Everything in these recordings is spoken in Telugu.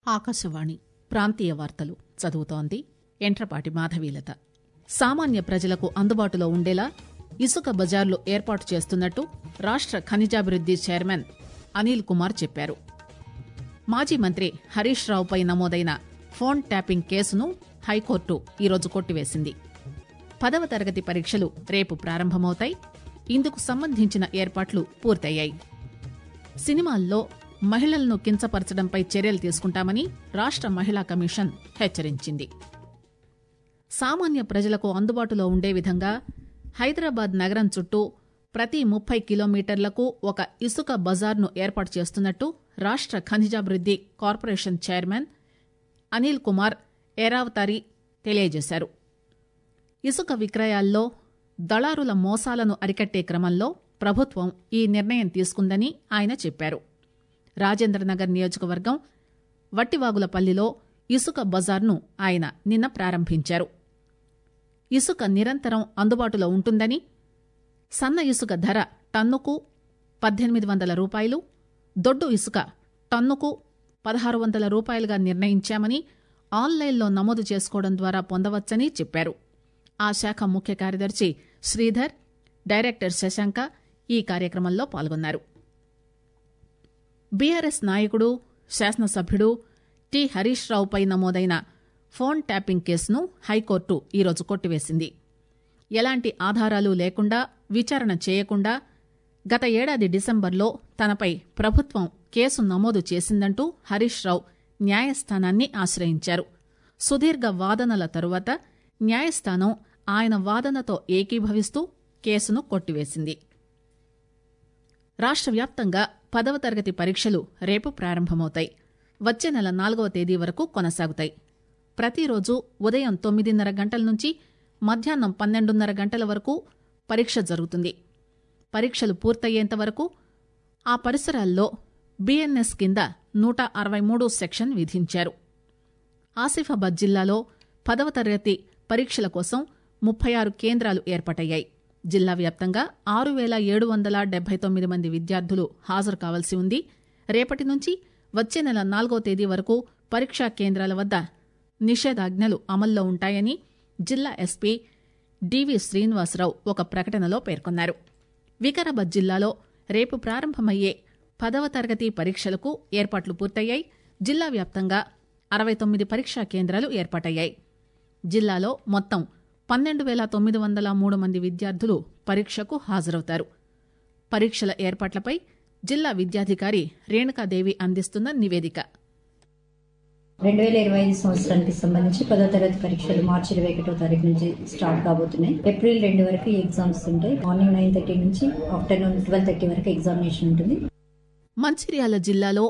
ఆకాశవాణి ప్రాంతీయ వార్తలు చదువుతోంది ఎంట్రపాటి మాధవీలత సామాన్య ప్రజలకు అందుబాటులో ఉండేలా ఇసుక బజార్లు ఏర్పాటు చేస్తున్నట్టు రాష్ట ఖనిజాభివృద్ది చైర్మన్ అనిల్ కుమార్ చెప్పారు మాజీ మంత్రి హరీష్ రావుపై నమోదైన ఫోన్ ట్యాపింగ్ కేసును హైకోర్టు ఈరోజు కొట్టివేసింది పదవ తరగతి పరీక్షలు రేపు ప్రారంభమవుతాయి ఇందుకు సంబంధించిన ఏర్పాట్లు పూర్తయ్యాయి సినిమాల్లో మహిళలను కించపరచడంపై చర్యలు తీసుకుంటామని రాష్ట మహిళా కమిషన్ హెచ్చరించింది సామాన్య ప్రజలకు అందుబాటులో ఉండే విధంగా హైదరాబాద్ నగరం చుట్టూ ప్రతి ముప్పై కిలోమీటర్లకు ఒక ఇసుక బజార్ను ఏర్పాటు చేస్తున్నట్టు రాష్ట ఖనిజాభివృద్ది కార్పొరేషన్ చైర్మన్ అనిల్ కుమార్ ఏరావతారి తెలియజేశారు ఇసుక విక్రయాల్లో దళారుల మోసాలను అరికట్టే క్రమంలో ప్రభుత్వం ఈ నిర్ణయం తీసుకుందని ఆయన చెప్పారు రాజేంద్రనగర్ నియోజకవర్గం వట్టివాగులపల్లిలో ఇసుక బజార్ను ఆయన నిన్న ప్రారంభించారు ఇసుక నిరంతరం అందుబాటులో ఉంటుందని సన్న ఇసుక ధర టన్నుకు పద్దెనిమిది వందల రూపాయలు దొడ్డు ఇసుక టన్నుకు పదహారు వందల రూపాయలుగా నిర్ణయించామని ఆన్లైన్లో నమోదు చేసుకోవడం ద్వారా పొందవచ్చని చెప్పారు ఆ శాఖ ముఖ్య కార్యదర్శి శ్రీధర్ డైరెక్టర్ శశాంక ఈ కార్యక్రమంలో పాల్గొన్నారు బీఆర్ఎస్ నాయకుడు శాసనసభ్యుడు టి హరీష్ రావుపై నమోదైన ఫోన్ ట్యాపింగ్ కేసును హైకోర్టు ఈరోజు కొట్టివేసింది ఎలాంటి ఆధారాలు లేకుండా విచారణ చేయకుండా గత ఏడాది డిసెంబర్లో తనపై ప్రభుత్వం కేసు నమోదు చేసిందంటూ హరీష్ రావు న్యాయస్థానాన్ని ఆశ్రయించారు సుదీర్ఘ వాదనల తరువాత న్యాయస్థానం ఆయన వాదనతో ఏకీభవిస్తూ కేసును కొట్టివేసింది రాష్ట్ర వ్యాప్తంగా పదవ తరగతి పరీక్షలు రేపు ప్రారంభమవుతాయి వచ్చే నెల నాలుగవ తేదీ వరకు కొనసాగుతాయి ప్రతిరోజు ఉదయం తొమ్మిదిన్నర గంటల నుంచి మధ్యాహ్నం పన్నెండున్నర గంటల వరకు పరీక్ష జరుగుతుంది పరీక్షలు పూర్తయ్యేంత వరకు ఆ పరిసరాల్లో బీఎన్ఎస్ కింద నూట అరవై మూడు సెక్షన్ విధించారు ఆసిఫాబాద్ జిల్లాలో పదవ తరగతి పరీక్షల కోసం ముప్పై ఆరు కేంద్రాలు ఏర్పాటయ్యాయి జిల్లా వ్యాప్తంగా ఆరు వేల ఏడు వందల డెబ్బై తొమ్మిది మంది విద్యార్థులు హాజరు కావాల్సి ఉంది రేపటి నుంచి వచ్చే నెల నాలుగో తేదీ వరకు పరీక్షా కేంద్రాల వద్ద నిషేధాజ్ఞలు అమల్లో ఉంటాయని జిల్లా ఎస్పీ డివి శ్రీనివాసరావు ఒక ప్రకటనలో పేర్కొన్నారు వికారాబాద్ జిల్లాలో రేపు ప్రారంభమయ్యే పదవ తరగతి పరీక్షలకు ఏర్పాట్లు పూర్తయ్యాయి జిల్లా వ్యాప్తంగా అరవై తొమ్మిది పరీక్షా కేంద్రాలు ఏర్పాటయ్యాయి జిల్లాలో మొత్తం పన్నెండు వేల తొమ్మిది వందల మూడు మంది విద్యార్థులు పరీక్షకు హాజరవుతారు పరీక్షల ఏర్పాట్లపై జిల్లా విద్యాధికారి రేణుకాదేవి అందిస్తున్న నివేదిక రెండు వేల ఇరవై ఐదు సంవత్సరానికి సంబంధించి పదో తరగతి పరీక్షలు మార్చి ఇరవై ఒకటో తారీఖు నుంచి స్టార్ట్ కాబోతున్నాయి ఏప్రిల్ రెండు వరకు ఈ ఎగ్జామ్స్ ఉంటాయి మార్నింగ్ నైన్ థర్టీ నుంచి ఆఫ్టర్నూన్ ట్వెల్వ్ థర్టీ వరకు ఎగ్జామినేషన్ ఉంటుంది మంచిర్యాల జిల్లాలో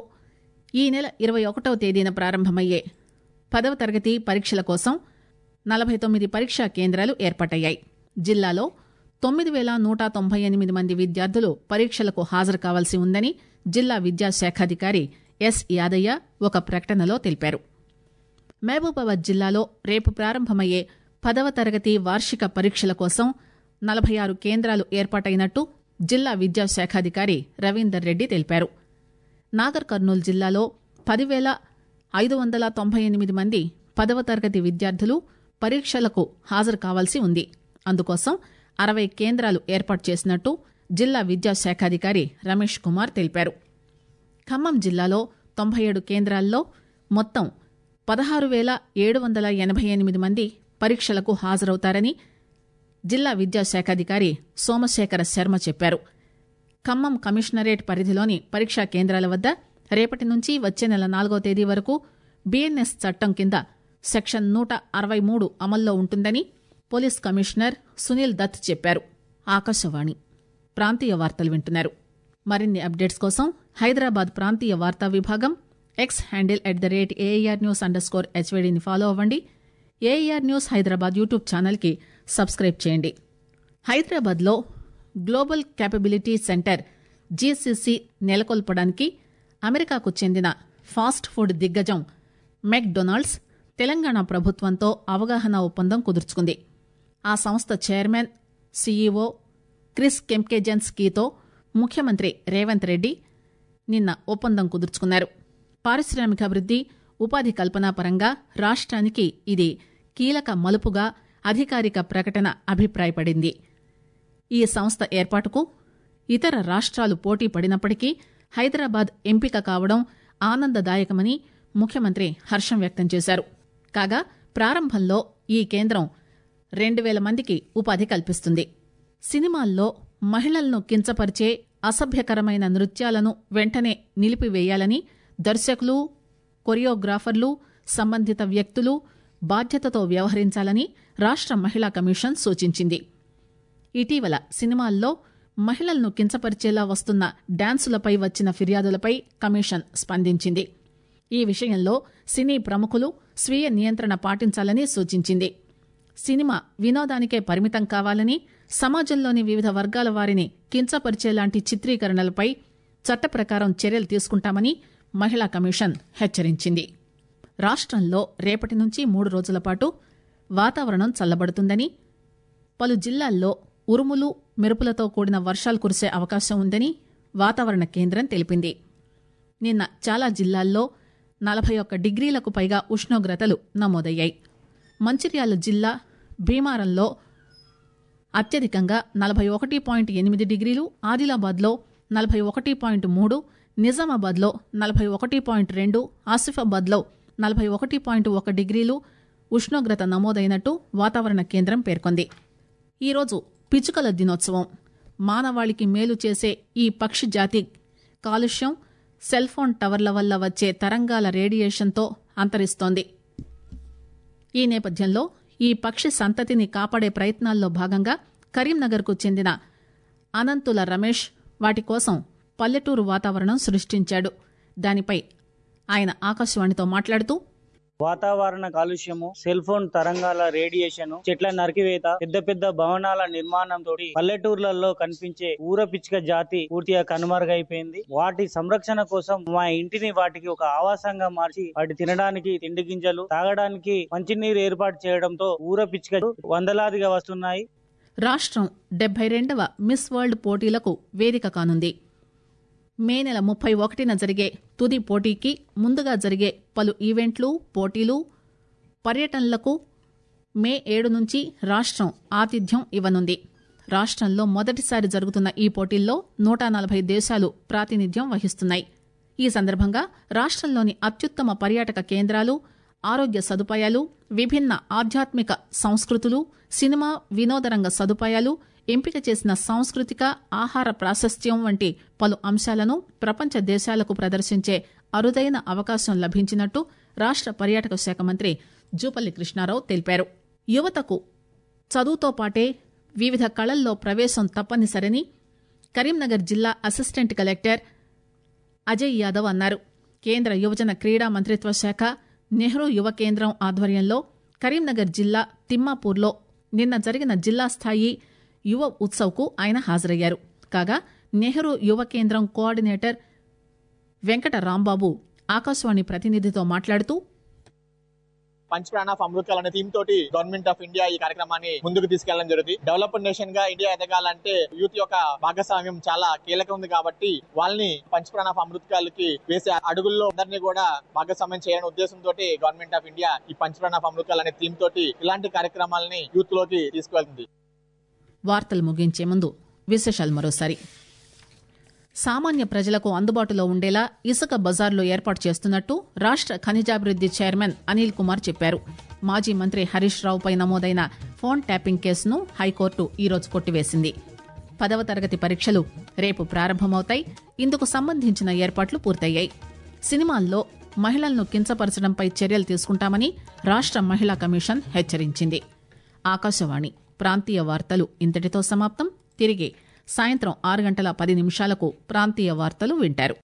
ఈ నెల ఇరవై ఒకటవ తేదీన ప్రారంభమయ్యే పదవ తరగతి పరీక్షల కోసం నలభై తొమ్మిది పరీక్షా కేంద్రాలు ఏర్పాటయ్యాయి జిల్లాలో తొమ్మిది వేల నూట తొంభై ఎనిమిది మంది విద్యార్థులు పరీక్షలకు హాజరు కావాల్సి ఉందని జిల్లా విద్యాశాఖాధికారి ఎస్ యాదయ్య ఒక ప్రకటనలో తెలిపారు మహబూబాబాద్ జిల్లాలో రేపు ప్రారంభమయ్యే పదవ తరగతి వార్షిక పరీక్షల కోసం నలభై ఆరు కేంద్రాలు ఏర్పాటైనట్టు జిల్లా విద్యాశాఖాధికారి రవీందర్ రెడ్డి తెలిపారు నాగర్ కర్నూలు జిల్లాలో పదివేల ఐదు వందల తొంభై ఎనిమిది మంది పదవ తరగతి విద్యార్థులు పరీక్షలకు హాజరు కావాల్సి ఉంది అందుకోసం అరవై కేంద్రాలు ఏర్పాటు చేసినట్టు జిల్లా విద్యాశాఖాధికారి రమేష్ కుమార్ తెలిపారు ఖమ్మం జిల్లాలో తొంభై ఏడు కేంద్రాల్లో మొత్తం పదహారు వేల ఏడు వందల ఎనభై ఎనిమిది మంది పరీక్షలకు హాజరవుతారని జిల్లా విద్యాశాఖాధికారి సోమశేఖర శర్మ చెప్పారు ఖమ్మం కమిషనరేట్ పరిధిలోని పరీక్షా కేంద్రాల వద్ద రేపటి నుంచి వచ్చే నెల నాలుగో తేదీ వరకు బీఎన్ఎస్ చట్టం కింద సెక్షన్ నూట అరవై మూడు అమల్లో ఉంటుందని పోలీస్ కమిషనర్ సునీల్ దత్ చెప్పారు ఆకాశవాణి ప్రాంతీయ వార్తలు వింటున్నారు మరిన్ని అప్డేట్స్ కోసం హైదరాబాద్ ప్రాంతీయ వార్తా విభాగం X handle at the rate A R news underscore హెచ్వైడీని ఫాలో అవ్వండి ఏఆర్ న్యూస్ హైదరాబాద్ యూట్యూబ్ ఛానల్కి సబ్స్క్రైబ్ చేయండి హైదరాబాద్లో గ్లోబల్ క్యాపబిలిటీ సెంటర్ జీసీసీ నెలకొల్పడానికి అమెరికాకు చెందిన ఫాస్ట్ ఫుడ్ దిగ్గజం మెక్ డొనాల్డ్స్ తెలంగాణ ప్రభుత్వంతో అవగాహన ఒప్పందం కుదుర్చుకుంది ఆ సంస్థ చైర్మన్ సీఈఓ క్రిస్ కెంకెజెన్స్కీతో ముఖ్యమంత్రి రేవంత్ రెడ్డి నిన్న ఒప్పందం కుదుర్చుకున్నారు పారిశ్రామికాభివృద్ది ఉపాధి కల్పన పరంగా రాష్ట్రానికి ఇది కీలక మలుపుగా అధికారిక ప్రకటన అభిప్రాయపడింది ఈ సంస్థ ఏర్పాటుకు ఇతర రాష్ట్రాలు పోటీ పడినప్పటికీ హైదరాబాద్ ఎంపిక కావడం ఆనందదాయకమని ముఖ్యమంత్రి హర్షం వ్యక్తం చేశారు కాగా ప్రారంభంలో ఈ కేంద్రం రెండు వేల మందికి ఉపాధి కల్పిస్తుంది సినిమాల్లో మహిళలను కించపరిచే అసభ్యకరమైన నృత్యాలను వెంటనే నిలిపివేయాలని దర్శకులు కొరియోగ్రాఫర్లు సంబంధిత వ్యక్తులు బాధ్యతతో వ్యవహరించాలని రాష్ట్ర మహిళా కమిషన్ సూచించింది ఇటీవల సినిమాల్లో మహిళలను కించపరిచేలా వస్తున్న డాన్సులపై వచ్చిన ఫిర్యాదులపై కమిషన్ స్పందించింది ఈ విషయంలో సినీ ప్రముఖులు స్వీయ నియంత్రణ పాటించాలని సూచించింది సినిమా వినోదానికే పరిమితం కావాలని సమాజంలోని వివిధ వర్గాల వారిని కించపరిచేలాంటి చిత్రీకరణలపై చట్ట ప్రకారం చర్యలు తీసుకుంటామని మహిళా కమిషన్ హెచ్చరించింది రాష్ట్రంలో రేపటి నుంచి మూడు రోజుల పాటు వాతావరణం చల్లబడుతుందని పలు జిల్లాల్లో ఉరుములు మెరుపులతో కూడిన వర్షాలు కురిసే అవకాశం ఉందని వాతావరణ కేంద్రం తెలిపింది నిన్న చాలా జిల్లాల్లో నలభై ఒక్క డిగ్రీలకు పైగా ఉష్ణోగ్రతలు నమోదయ్యాయి మంచిర్యాల జిల్లా భీమారంలో అత్యధికంగా నలభై ఒకటి పాయింట్ ఎనిమిది డిగ్రీలు ఆదిలాబాద్లో నలభై ఒకటి పాయింట్ మూడు నిజామాబాద్లో నలభై ఒకటి పాయింట్ రెండు ఆసిఫాబాద్లో నలభై ఒకటి పాయింట్ ఒక డిగ్రీలు ఉష్ణోగ్రత నమోదైనట్టు వాతావరణ కేంద్రం పేర్కొంది ఈరోజు పిచుకల దినోత్సవం మానవాళికి మేలు చేసే ఈ పక్షి జాతి కాలుష్యం సెల్ ఫోన్ టవర్ల వల్ల వచ్చే తరంగాల రేడియేషన్తో అంతరిస్తోంది ఈ నేపథ్యంలో ఈ పక్షి సంతతిని కాపాడే ప్రయత్నాల్లో భాగంగా కరీంనగర్కు చెందిన అనంతుల రమేష్ వాటి కోసం పల్లెటూరు వాతావరణం సృష్టించాడు దానిపై ఆయన ఆకాశవాణితో మాట్లాడుతూ వాతావరణ కాలుష్యము సెల్ ఫోన్ తరంగాల రేడియేషన్ చెట్ల నరికివేత పెద్ద పెద్ద భవనాల నిర్మాణం తోటి పల్లెటూర్లలో కనిపించే ఊర పిచ్చుక జాతి పూర్తిగా కనుమరుగైపోయింది వాటి సంరక్షణ కోసం మా ఇంటిని వాటికి ఒక ఆవాసంగా మార్చి వాటి తినడానికి తిండి గింజలు తాగడానికి మంచినీరు ఏర్పాటు చేయడంతో ఊర పిచ్చుకలు వందలాదిగా వస్తున్నాయి రాష్ట్రం డెబ్బై రెండవ మిస్ వరల్డ్ పోటీలకు వేదిక కానుంది మే నెల ముప్పై ఒకటిన జరిగే తుది పోటీకి ముందుగా జరిగే పలు ఈవెంట్లు పోటీలు పర్యటనలకు మే ఏడు నుంచి రాష్ట్రం ఆతిథ్యం ఇవ్వనుంది రాష్ట్రంలో మొదటిసారి జరుగుతున్న ఈ పోటీల్లో నూట నలభై దేశాలు ప్రాతినిధ్యం వహిస్తున్నాయి ఈ సందర్భంగా రాష్ట్రంలోని అత్యుత్తమ పర్యాటక కేంద్రాలు ఆరోగ్య సదుపాయాలు విభిన్న ఆధ్యాత్మిక సంస్కృతులు సినిమా వినోదరంగ సదుపాయాలు ఎంపిక చేసిన సాంస్కృతిక ఆహార ప్రాశస్త్యం వంటి పలు అంశాలను ప్రపంచ దేశాలకు ప్రదర్శించే అరుదైన అవకాశం లభించినట్టు రాష్ట్ర పర్యాటక శాఖ మంత్రి జూపల్లి కృష్ణారావు తెలిపారు యువతకు చదువుతో పాటే వివిధ కళల్లో ప్రవేశం తప్పనిసరని కరీంనగర్ జిల్లా అసిస్టెంట్ కలెక్టర్ అజయ్ యాదవ్ అన్నారు కేంద్ర యువజన క్రీడా మంత్రిత్వ శాఖ నెహ్రూ యువ కేంద్రం ఆధ్వర్యంలో కరీంనగర్ జిల్లా తిమ్మాపూర్లో నిన్న జరిగిన జిల్లా స్థాయి యువ ఉత్సవ్కు ఆయన హాజరయ్యారు కాగా నెహ్రూ యువ కేంద్రం కోఆర్డినేటర్ వెంకట రాంబాబు ఆకాశవాణి ప్రతినిధితో మాట్లాడుతూ పంచప్రాణ ఆఫ్ అమృతకాల్ అనే థీమ్ తోటి గవర్నమెంట్ ఆఫ్ ఇండియా ఈ కార్యక్రమాన్ని ముందుకు తీసుకెళ్లడం జరుగుతుంది డెవలప్డ్ నేషన్ గా ఇండియా ఎదగాలంటే యూత్ యొక్క భాగస్వామ్యం చాలా కీలకం ఉంది కాబట్టి వాళ్ళని పంచప్రాణ ఆఫ్ అమృతకాలకి వేసే అడుగుల్లో అందరినీ కూడా భాగస్వామ్యం చేయాలనే ఉద్దేశంతో గవర్నమెంట్ ఆఫ్ ఇండియా ఈ పంచప్రాణ ఆఫ్ అమృతకాల్ అనే థీమ్ తోటి ఇలాంటి కార్యక్రమాలని యూత్ లోకి తీసుకువెళ్తుంది వార్తలు ముగించే ముందు విశేషాలు మరోసారి సామాన్య ప్రజలకు అందుబాటులో ఉండేలా ఇసుక బజార్లు ఏర్పాటు చేస్తున్నట్టు రాష్ట్ర ఖనిజాభివృద్ది చైర్మన్ అనిల్ కుమార్ చెప్పారు మాజీ మంత్రి హరీష్ రావుపై నమోదైన ఫోన్ ట్యాపింగ్ కేసును హైకోర్టు ఈరోజు కొట్టివేసింది పదవ తరగతి పరీక్షలు రేపు ప్రారంభమవుతాయి ఇందుకు సంబంధించిన ఏర్పాట్లు పూర్తయ్యాయి సినిమాల్లో మహిళలను కించపరచడంపై చర్యలు తీసుకుంటామని రాష్ట్ర మహిళా కమిషన్ హెచ్చరించింది ఆకాశవాణి ప్రాంతీయ వార్తలు ఇంతటితో సమాప్తం తిరిగి సాయంత్రం ఆరు గంటల పది నిమిషాలకు ప్రాంతీయ వార్తలు వింటారు